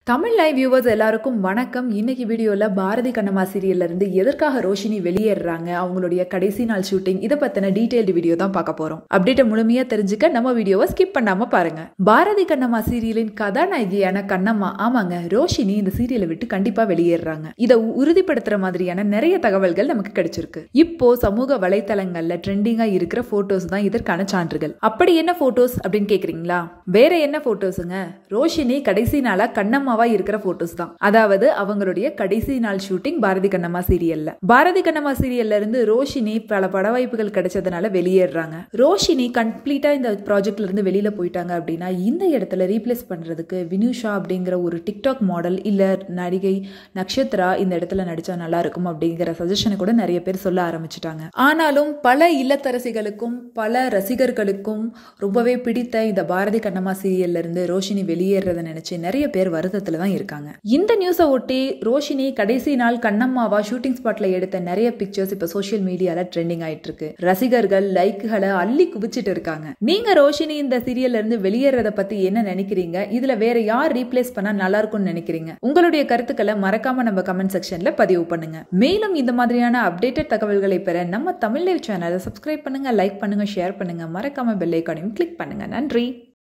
Tamil live viewers எல்லாருக்கும் வணக்கம் இன்னைக்கு வீடியோவில் பாரதி கண்ணம்மா சீரியல்ல இருந்து எதற்காக ரோஷினி வெளியேறாங்க அவங்களுடைய கடைசி நாள் ஷூட்டிங் இதை பத்தின டீடைல்டு வீடியோ தான் பார்க்க போறோம் அப்டேட்டை முழுமையா தெரிஞ்சுக்க நம்ம வீடியோவை ஸ்கிப் பண்ணாம பாருங்க பாரதி கண்ணம்மா சீரியலின் கதாநாயகியான கண்ணம்மா ஆமாங்க ரோஷினி இந்த சீரியலை விட்டு கண்டிப்பா வெளியேறாங்க இதை உறுதிப்படுத்துற மாதிரியான நிறைய தகவல்கள் நமக்கு கிடைச்சிருக்கு இப்போ சமூக வலைத்தளங்கள்ல ட்ரெண்டிங்கா இருக்கிற போட்டோஸ் தான் இதற்கான சான்றுகள் அப்படி என்ன போட்டோஸ் அப்படின்னு கேக்குறீங்களா வேற என்ன போட்டோஸுங்க ரோஷினி கடைசி நாளா கண்ணம்மாவா இருக்கிற போட்டோஸ் தான் அதாவது அவங்களுடைய கடைசி நாள் ஷூட்டிங் பாரதி கண்ணம்மா சீரியல்ல பாரதி கண்ணம்மா சீரியல்ல இருந்து ரோஷினி பல பட வாய்ப்புகள் கிடைச்சதுனால வெளியேறாங்க ரோஷினி கம்ப்ளீட்டா இந்த ப்ராஜெக்ட்ல இருந்து வெளியில போயிட்டாங்க அப்படின்னா இந்த இடத்துல ரீப்ளேஸ் பண்றதுக்கு வினுஷா அப்படிங்கிற ஒரு டிக்டாக் மாடல் இல்ல நடிகை நக்ஷத்ரா இந்த இடத்துல நடிச்சா நல்லா இருக்கும் அப்படிங்கிற சஜஷனை கூட நிறைய பேர் சொல்ல ஆரம்பிச்சிட்டாங்க ஆனாலும் பல இல்லத்தரசிகளுக்கும் பல ரசிகர்களுக்கும் ரொம்பவே பிடித்த இந்த பாரதி கண்ணம்மா சீரியல்ல இருந்து ரோஷினி வெளியேறதை நினைச்சு நிறைய பேர் வருத்தத்துல தான் இருக்காங்க இந்த நியூஸை ஒட்டி ரோஷினி கடைசி நாள் கண்ணம்மாவா ஷூட்டிங் ஸ்பாட்ல எடுத்த நிறைய பிக்சர்ஸ் இப்ப சோஷியல் மீடியால ட்ரெண்டிங் ஆயிட்டு இருக்கு ரசிகர்கள் லைக்குகளை அள்ளி குவிச்சிட்டு இருக்காங்க நீங்க ரோஷினி இந்த சீரியல்ல இருந்து வெளியேறத பத்தி என்ன நினைக்கிறீங்க இதுல வேற யார் ரீப்ளேஸ் பண்ணா நல்லா இருக்கும்னு நினைக்கிறீங்க உங்களுடைய கருத்துக்களை மறக்காம நம்ம கமெண்ட் செக்ஷன்ல பதிவு பண்ணுங்க மேலும் இந்த மாதிரியான அப்டேட்டட் தகவல்களை பெற நம்ம தமிழ் லைவ் சேனலை சப்ஸ்கிரைப் பண்ணுங்க லைக் பண்ணுங்க ஷேர் பண்ணுங்க மறக்காம பெல் ஐக்கானையும் கிளிக் பண்ணுங்க நன்றி